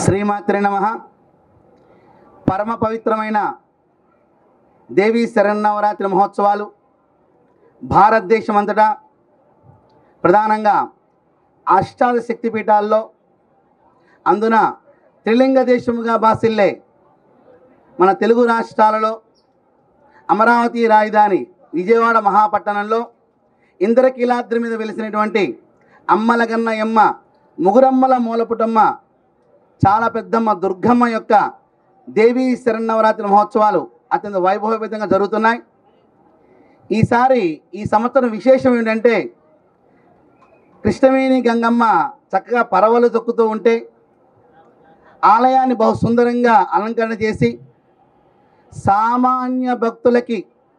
శ్రీమాత్రి నమ పరమ పవిత్రమైన దేవీ శరన్నవరాత్రి మహోత్సవాలు భారతదేశం అంతటా ప్రధానంగా అష్టాదశ శక్తిపీఠాల్లో అందున త్రిలింగ దేశముగా బాసిల్లే మన తెలుగు రాష్ట్రాలలో అమరావతి రాజధాని విజయవాడ మహాపట్టణంలో ఇంద్రకీలాద్రి మీద వెలిసినటువంటి అమ్మలగన్న ఎమ్మ ముగురమ్మల మూలపుటమ్మ చాలా పెద్దమ్మ దుర్గమ్మ యొక్క దేవీ శరన్నవరాత్రి మహోత్సవాలు అత్యంత వైభవపేతంగా జరుగుతున్నాయి ఈసారి ఈ సంవత్సరం విశేషం ఏంటంటే కృష్ణవేణి గంగమ్మ చక్కగా పరవలు తొక్కుతూ ఉంటే ఆలయాన్ని బహు సుందరంగా అలంకరణ చేసి సామాన్య భక్తులకి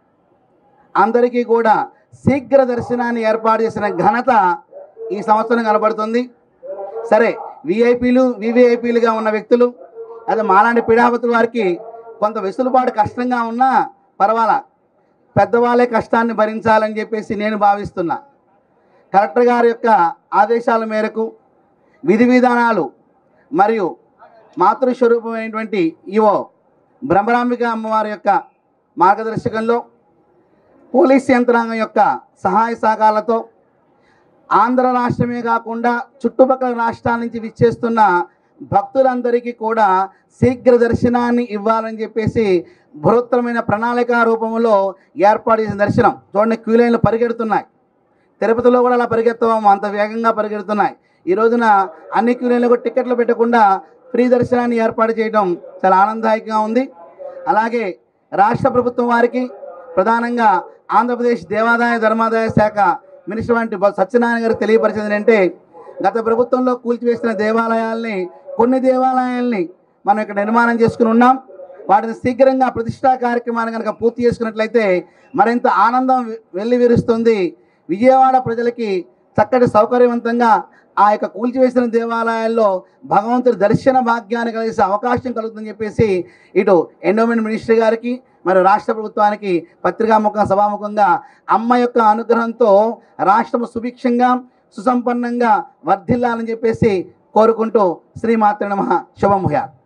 అందరికీ కూడా శీఘ్ర దర్శనాన్ని ఏర్పాటు చేసిన ఘనత ఈ సంవత్సరం కనబడుతుంది సరే విఐపీలు వివిఐపీలుగా ఉన్న వ్యక్తులు అదే మాలాంటి పీడాపతుల వారికి కొంత వెసులుబాటు కష్టంగా ఉన్నా పర్వాలా పెద్దవాళ్ళే కష్టాన్ని భరించాలని చెప్పేసి నేను భావిస్తున్నా కలెక్టర్ గారి యొక్క ఆదేశాల మేరకు విధి విధానాలు మరియు మాతృస్వరూపమైనటువంటి ఈవో బ్రహ్మరాంబిక అమ్మవారి యొక్క మార్గదర్శకంలో పోలీస్ యంత్రాంగం యొక్క సహాయ సహకారాలతో ఆంధ్ర రాష్ట్రమే కాకుండా చుట్టుపక్కల రాష్ట్రాల నుంచి విచ్చేస్తున్న భక్తులందరికీ కూడా శీఘ్ర దర్శనాన్ని ఇవ్వాలని చెప్పేసి బృహత్తరమైన ప్రణాళిక రూపంలో ఏర్పాటు చేసిన దర్శనం చూడండి క్యూ లైన్లు పరిగెడుతున్నాయి తిరుపతిలో కూడా అలా పరిగెత్తము అంత వేగంగా పరిగెడుతున్నాయి ఈ రోజున అన్ని క్యూ లైన్లకు టికెట్లు పెట్టకుండా ఫ్రీ దర్శనాన్ని ఏర్పాటు చేయడం చాలా ఆనందదాయకంగా ఉంది అలాగే రాష్ట్ర ప్రభుత్వం వారికి ప్రధానంగా ఆంధ్రప్రదేశ్ దేవాదాయ ధర్మాదాయ శాఖ మినిస్టర్ వంటి బొత్స సత్యనారాయణ గారు తెలియపరిచింది అంటే గత ప్రభుత్వంలో కూల్చివేసిన దేవాలయాల్ని కొన్ని దేవాలయాల్ని మనం ఇక్కడ నిర్మాణం చేసుకుని ఉన్నాం వాటిని శీఘ్రంగా ప్రతిష్టా కార్యక్రమాన్ని కనుక పూర్తి చేసుకున్నట్లయితే మరింత ఆనందం వె- వెల్లివిరుస్తుంది విజయవాడ ప్రజలకి చక్కటి సౌకర్యవంతంగా ఆ యొక్క కూల్చివేసిన దేవాలయాల్లో భగవంతుడి దర్శన భాగ్యాన్ని కలిసే అవకాశం కలుగుతుందని చెప్పేసి ఇటు ఎండోమెంట్ మినిస్టర్ గారికి మరి రాష్ట్ర ప్రభుత్వానికి పత్రికాముఖం సభాముఖంగా అమ్మ యొక్క అనుగ్రహంతో రాష్ట్రం సుభిక్షంగా సుసంపన్నంగా వర్ధిల్లాలని చెప్పేసి కోరుకుంటూ శ్రీమాత్రి నమ శుభం భూయాత్